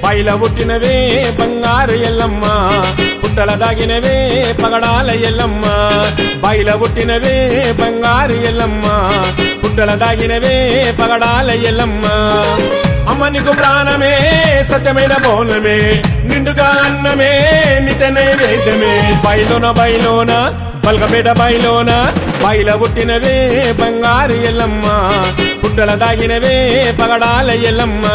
పైల పుట్టినవే బంగారు ఎల్లమ్మ పుట్టల దాగినవే పగడాల ఎల్లమ్మ బయల పుట్టినవే బంగారు ఎల్లమ్మ పుట్టల దాగినవే పగడాల ఎల్లమ్మ అమ్మ నీకు ప్రాణమే సత్యమైన బోనమే నిండుగా అన్నమే నిత నైవేద్యమే బయలోన బయలోన బల్గపేట బయలోన బయల పుట్టినవే బంగారు ఎల్లమ్మ పుట్టల దాగినవే పగడాల ఎల్లమ్మ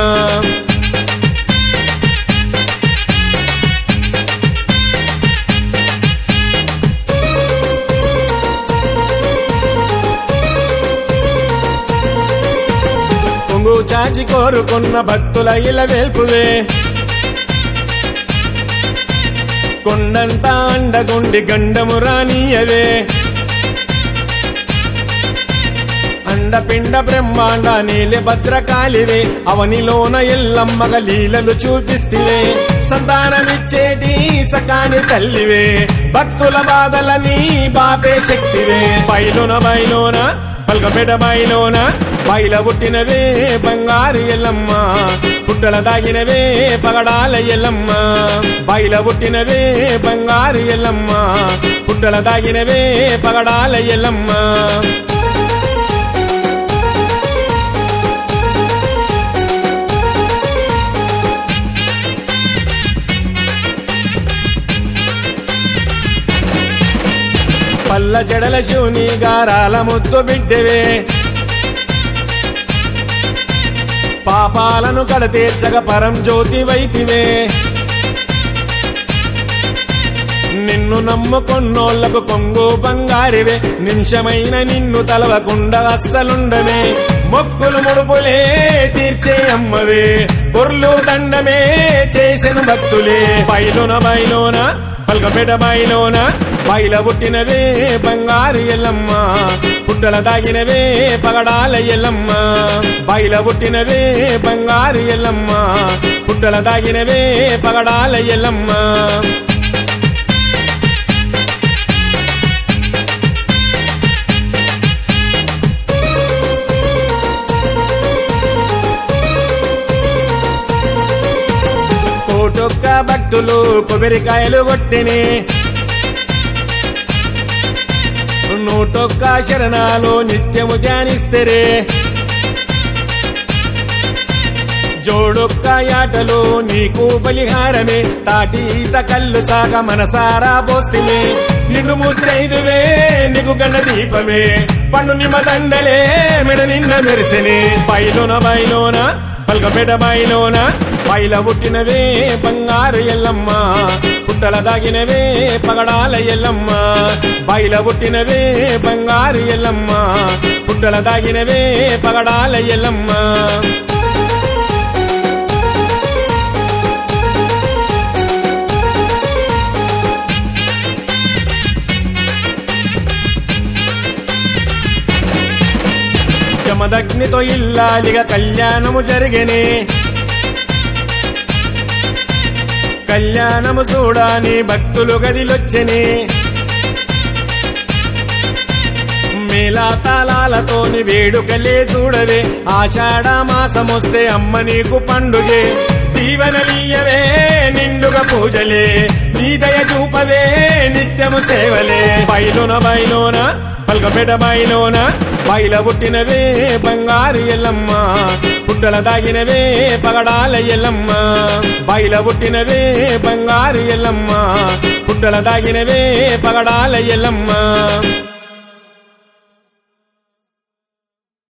కొంగు చాచి కోరుకున్న భక్తుల ఇల వేల్పువే కొండంత అండగుండి గండము రానియవే అండపిండ బ్రహ్మాండ నీలి భద్రకాళివే అవనిలోన ఎల్లమ్మగ లీలలు చూపిస్తివే సంతానమిచ్చేటి సకాని తల్లివే భక్తుల బాధలని బాపే శక్తివే బయలున బయలోన పల్కపేట బయలోన బయల పుట్టినవే బంగారు ఎల్లమ్మ పుట్టల దాగినవే పగడాల ఎల్లమ్మ బయల పుట్టినవే బంగారు ఎల్లమ్మ పుట్టల దాగినవే పగడాల ఎల్లమ్మ పల్ల జడల శివుని గారాల ముద్దు బిడ్డవే పాపాలను కడతీర్చగ పరం జ్యోతి వైతివే నిన్ను నమ్ముకొన్నోళ్లకు కొంగు బంగారివే నిమిషమైన నిన్ను తలవకుండా అస్సలుండవే మొక్కులు ముడుపులే తీర్చే అమ్మవే పొర్లు దండమే చేసిన భక్తులే బయలున బయలోన పల్కపేట బయలోన బయల పుట్టినవే బంగారు ఎల్లమ్మ పుట్టల దాగినవే పగడాల ఎల్లమ్మ బయల పుట్టినవే బంగారు ఎల్లమ్మ పుట్టల దాగినవే పగడాల ఎల్లమ్మ కోటొక్క భక్తులు కొబ్బరికాయలు కొట్టిని నూటొక్క శరణాలు నిత్యము ధ్యానిస్తరే జోడొక్క యాటలు నీకు బలిహారమే తాటి ఈత కళ్ళు సాగ మనసారా పోస్తిమే నిన్ను ముత్తైదువే నీకు గండ దీపమే పండు నిమ్మ దండలే మెడ నిన్న మెరిసెనే బయలోన బయలోన పల్కపేట బయలోన బయల పుట్టినవే బంగారు ఎల్లమ్మ పుట్టల దాగినవే పగడాల ఎల్లమ్మ బయల పుట్టినవే బంగారు ఎల్లమ్మ పుట్టల దాగినవే పగడాల ఎల్లమ్మ జమదగ్నితో ఇల్లాలిగా కళ్యాణము జరిగనే కళ్యాణము చూడాని భక్తులు గదిలొచ్చని మేళా తాళాలతోని వేడుకలే చూడవే ఆషాఢ మాసమొస్తే అమ్మ నీకు పండుగే దీవెనలీయవే నిండుగా పూజలే నీ దయ చూపవే నిత్యము సేవలే బయలున బయలోన పల్కపేట బయలోన బయల పుట్టినవే బంగారు ఎల్లమ్మ పుట్టల దాగినవే పగడాల ఎల్లమ్మ బయల పుట్టినవే బంగారు ఎల్లమ్మ పుట్టల దాగినవే పగడాల ఎల్లమ్మ